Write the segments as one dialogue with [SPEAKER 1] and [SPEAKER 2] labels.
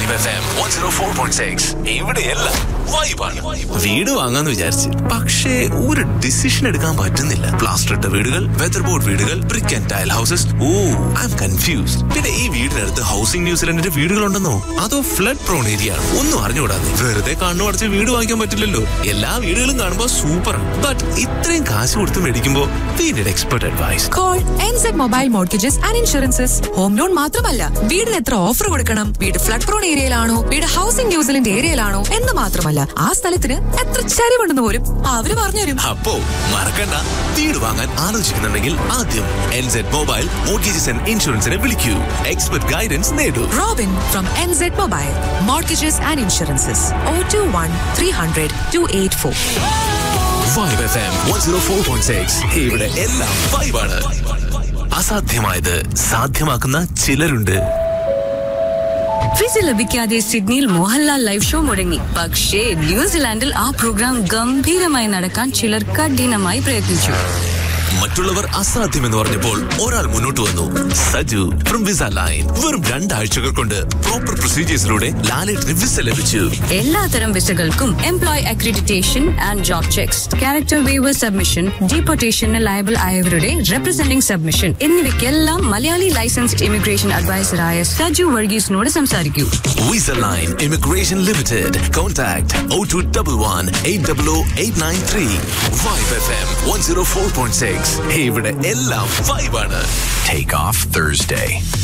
[SPEAKER 1] Vibe F M one zero four point six ഇവിടെയെല്ലാം വൈബാണ് വീട് വാങ്ങാന്ന് വിചാരിച്ച് പക്ഷേ ഒരു ഡിസിഷൻ എടുക്കാൻ പറ്റുന്നില്ല പ്ലാസ്റ്റർ ഇട്ട വീടുകൾ വെതർ ബോർഡ് വീടുകൾ brick and tile houses oh I'm confused പിന്നെ ഈ വീടിനടുത്ത് ഹൗസിംഗ് ന്യൂസിലൻഡിന്റെ വീടുകളുണ്ടെന്നോ അതോ ഫ്ലഡ് പ്രോൺ ഏരിയ ആണ് ഒന്നും അറിഞ്ഞുകൂടാതെ വെറുതെ കണ്ണു അടച്ച് വീട് വാങ്ങിക്കാൻ പറ്റില്ലല്ലോ എല്ലാ വീടുകളും കാണുമ്പോൾ സൂപ്പറാണ് ബട്ട് ഇത്രയും കാശ് കൊടുത്ത് മേടിക്കുമ്പോൾ we need expert advice
[SPEAKER 2] call NZ mobile mortgages and insurances home loan മാത്രമല്ല വീടിന് എത്ര ഓഫർ കൊടുക്കണം വീട് ഫ്ലഡ് പ്രോൺ ഏരിയയിലാണോ വീട് ഹൗസിംഗ് ന്യൂസിലൻഡ് ഏരിയയിലാണോ എന്ന് മാത്രമല്ല ആ സ്ഥലത്തിന് എത്ര ചരിവുണ്ടെന്ന് പോലും അവര് പറഞ്ഞുതരും
[SPEAKER 1] അപ്പോ മറക്കണ്ട വീട് വാങ്ങാൻ ആലോചിക്കുന്നുണ്ടെങ്കിൽ ആദ്യം എൻസെഡ് മൊബൈൽ മോർഗേജസ് ആൻഡ് ഇൻഷുറൻസിനെ വിളിക്കൂ എക്സ്പെർട്ട് ഗൈഡൻസ് നേടൂ
[SPEAKER 2] Robin from NZ mobile mortgages and insurances o two one three hundred two eight four
[SPEAKER 1] five F M one zero four point six ഇവിടെ എല്ലാം ഫൈവാണ് അസാധ്യമായത് സാധ്യമാക്കുന്ന ചിലരുണ്ട്
[SPEAKER 3] വിസ ലഭിക്കാതെ സിഡ്നിയിൽ മോഹൻലാൽ ലൈവ് ഷോ മുടങ്ങി പക്ഷേ ന്യൂസിലാൻഡിൽ ആ പ്രോഗ്രാം ഗംഭീരമായി നടക്കാൻ ചിലർ കഠിനമായി പ്രയത്നിച്ചു
[SPEAKER 1] മറ്റുള്ളവർ അസാധ്യമെന്ന് പറഞ്ഞപ്പോൾ ഒരാൾ മുന്നോട്ട് വന്നു സജു ഫ്രം വിസ ലൈൻ വെറും രണ്ടാഴ്ചകൾ കൊണ്ട് പ്രോപ്പർ പ്രൊസീജിയേഴ്സിലൂടെ ലാലേട്ടിന് വിസ ലഭിച്ചു
[SPEAKER 3] എല്ലാത്തരം വിസകൾക്കും employ accreditation and job checks character waiver submission ഡീപ്പോർട്ടേഷന് ലയബിൾ ആയവരുടെ റെപ്രസെന്റിംഗ് സബ്മിഷൻ എന്നിവയ്ക്കെല്ലാം മലയാളി ലൈസൻസ്ഡ് ഇമിഗ്രേഷൻ അഡ്വൈസറായ സജു വർഗീസിനോട് സംസാരിക്കൂ
[SPEAKER 1] visa line immigration limited contact o two double one eight double o eight nine three Vibe F M one zero four point six ഇവിടെ എല്ലാം വൈബാണ്
[SPEAKER 4] Take off Thursday.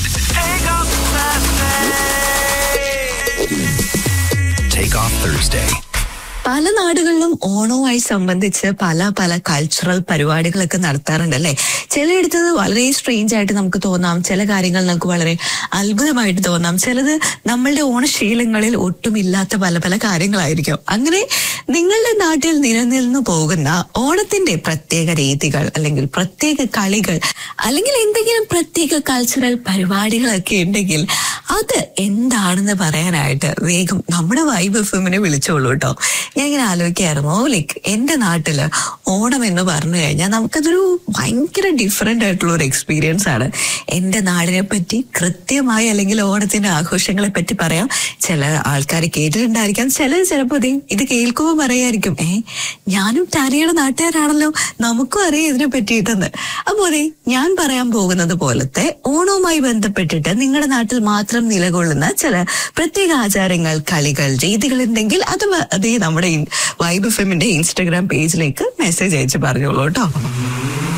[SPEAKER 4] Take off Thursday.
[SPEAKER 5] പല നാടുകളിലും ഓണവുമായി സംബന്ധിച്ച് പല പല കൾച്ചറൽ പരിപാടികളൊക്കെ നടത്താറുണ്ട് അല്ലെ ചിലയിടത്ത് വളരെ സ്ട്രേഞ്ച് ആയിട്ട് നമുക്ക് തോന്നാം ചില കാര്യങ്ങൾ നമുക്ക് വളരെ അത്ഭുതമായിട്ട് തോന്നാം ചിലത് നമ്മളുടെ ഓണശീലങ്ങളിൽ ഒട്ടുമില്ലാത്ത പല പല കാര്യങ്ങളായിരിക്കും അങ്ങനെ നിങ്ങളുടെ നാട്ടിൽ നിലനിന്നു പോകുന്ന ഓണത്തിന്റെ പ്രത്യേക രീതികൾ അല്ലെങ്കിൽ പ്രത്യേക കളികൾ അല്ലെങ്കിൽ എന്തെങ്കിലും പ്രത്യേക കൾച്ചറൽ പരിപാടികളൊക്കെ ഉണ്ടെങ്കിൽ അത് എന്താണെന്ന് പറയാനായിട്ട് വേഗം നമ്മുടെ വൈബ് എഫിമിനെ വിളിച്ചോളൂ കേട്ടോ ഞാൻ ഇങ്ങനെ ആലോചിക്കായിരുന്നു ലൈക്ക് എന്റെ നാട്ടില് ഓണം എന്ന് പറഞ്ഞു കഴിഞ്ഞാൽ നമുക്കതൊരു ഭയങ്കര ഡിഫറെന്റ് ആയിട്ടുള്ള ഒരു എക്സ്പീരിയൻസ് ആണ് എന്റെ നാടിനെ പറ്റി കൃത്യമായി അല്ലെങ്കിൽ ഓണത്തിന്റെ ആഘോഷങ്ങളെ പറ്റി പറയാം ചില ആൾക്കാർ കേട്ടിട്ടുണ്ടായിരിക്കാം ചിലർ ചിലപ്പോ ദേ ഇത് കേൾക്കുമ്പോൾ പറയായിരിക്കും ഏ ഞാനും ടാനിയുടെ നാട്ടുകാരാണല്ലോ നമുക്കും അറിയാം ഇതിനെ പറ്റിയിട്ടെന്ന് അപ്പോ അതെ ഞാൻ പറയാൻ പോകുന്നത് പോലത്തെ ഓണവുമായി ബന്ധപ്പെട്ടിട്ട് നിങ്ങളുടെ നാട്ടിൽ മാത്രം നിലകൊള്ളുന്ന ചില പ്രത്യേക ആചാരങ്ങൾ കളികൾ രീതികൾ ഉണ്ടെങ്കിൽ അത് വ- അതേ നമ്മുടെ വൈബ് എഫിന്റെ ഇൻസ്റ്റഗ്രാം പേജിലേക്ക് മെസ്സേജ് അയച്ച് പറഞ്ഞോളൂ കേട്ടോ